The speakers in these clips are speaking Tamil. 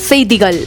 செய்திகள்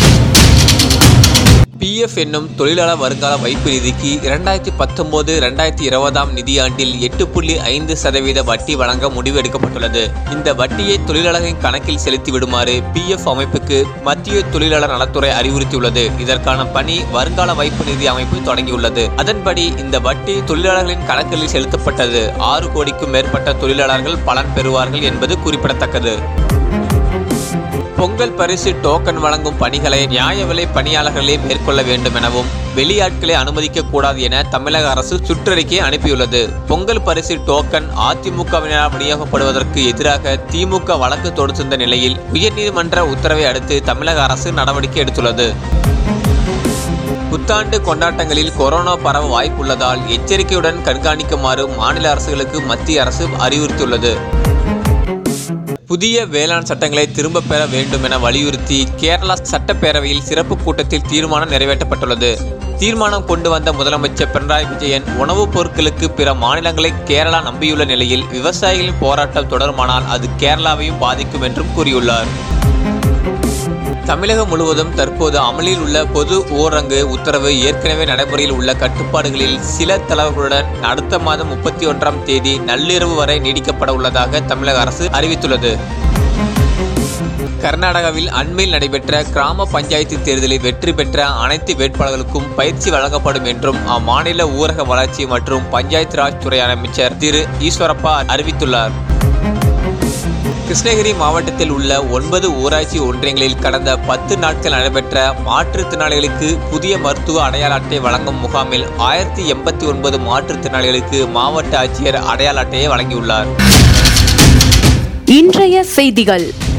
பிஎஃப் என்னும் தொழிலாளர் வருங்கால வைப்பு நிதிக்கு இரண்டாயிரத்தி பத்தொன்பது இரண்டாயிரத்தி இருபதாம் நிதியாண்டில் எட்டு புள்ளி ஐந்து சதவீத வட்டி வழங்க முடிவு எடுக்கப்பட்டுள்ளது இந்த வட்டியை தொழிலாளர்களின் கணக்கில் செலுத்தி விடுமாறு பிஎஃப் அமைப்புக்கு மத்திய தொழிலாளர் நலத்துறை அறிவுறுத்தியுள்ளது இதற்கான பணி வருங்கால வைப்பு நிதி அமைப்பு தொடங்கியுள்ளது அதன்படி இந்த வட்டி தொழிலாளர்களின் கணக்குகளில் செலுத்தப்பட்டது ஆறு கோடிக்கும் மேற்பட்ட தொழிலாளர்கள் பலன் பெறுவார்கள் என்பது குறிப்பிடத்தக்கது பொங்கல் பரிசு டோக்கன் வழங்கும் பணிகளை நியாய விலை பணியாளர்களே மேற்கொள்ள வேண்டும் எனவும் வெளியாட்களை அனுமதிக்க கூடாது என தமிழக அரசு சுற்றறிக்கை அனுப்பியுள்ளது பொங்கல் பரிசு டோக்கன் அதிமுகவினரால் விநியோகப்படுவதற்கு எதிராக திமுக வழக்கு தொடுத்திருந்த நிலையில் உயர்நீதிமன்ற உத்தரவை அடுத்து தமிழக அரசு நடவடிக்கை எடுத்துள்ளது புத்தாண்டு கொண்டாட்டங்களில் கொரோனா பரவ வாய்ப்புள்ளதால் எச்சரிக்கையுடன் கண்காணிக்குமாறு மாநில அரசுகளுக்கு மத்திய அரசு அறிவுறுத்தியுள்ளது புதிய வேளாண் சட்டங்களை திரும்ப பெற வேண்டும் என வலியுறுத்தி கேரளா சட்டப்பேரவையில் சிறப்பு கூட்டத்தில் தீர்மானம் நிறைவேற்றப்பட்டுள்ளது தீர்மானம் கொண்டு வந்த முதலமைச்சர் பினராயி விஜயன் உணவுப் பொருட்களுக்கு பிற மாநிலங்களை கேரளா நம்பியுள்ள நிலையில் விவசாயிகளின் போராட்டம் தொடருமானால் அது கேரளாவையும் பாதிக்கும் என்றும் கூறியுள்ளார் தமிழகம் முழுவதும் தற்போது அமலில் உள்ள பொது ஊரடங்கு உத்தரவு ஏற்கனவே நடைமுறையில் உள்ள கட்டுப்பாடுகளில் சில தளர்வுகளுடன் அடுத்த மாதம் முப்பத்தி ஒன்றாம் தேதி நள்ளிரவு வரை நீடிக்கப்பட உள்ளதாக தமிழக அரசு அறிவித்துள்ளது கர்நாடகாவில் அண்மையில் நடைபெற்ற கிராம பஞ்சாயத்து தேர்தலில் வெற்றி பெற்ற அனைத்து வேட்பாளர்களுக்கும் பயிற்சி வழங்கப்படும் என்றும் அம்மாநில ஊரக வளர்ச்சி மற்றும் பஞ்சாயத்து ராஜ் துறை அமைச்சர் திரு ஈஸ்வரப்பா அறிவித்துள்ளார் கிருஷ்ணகிரி மாவட்டத்தில் உள்ள ஒன்பது ஊராட்சி ஒன்றியங்களில் கடந்த பத்து நாட்கள் நடைபெற்ற மாற்றுத்திறனாளிகளுக்கு புதிய மருத்துவ அடையாள அட்டை வழங்கும் முகாமில் ஆயிரத்தி எண்பத்தி ஒன்பது மாற்றுத்திறனாளிகளுக்கு மாவட்ட ஆட்சியர் அடையாள அட்டையை வழங்கியுள்ளார் இன்றைய செய்திகள்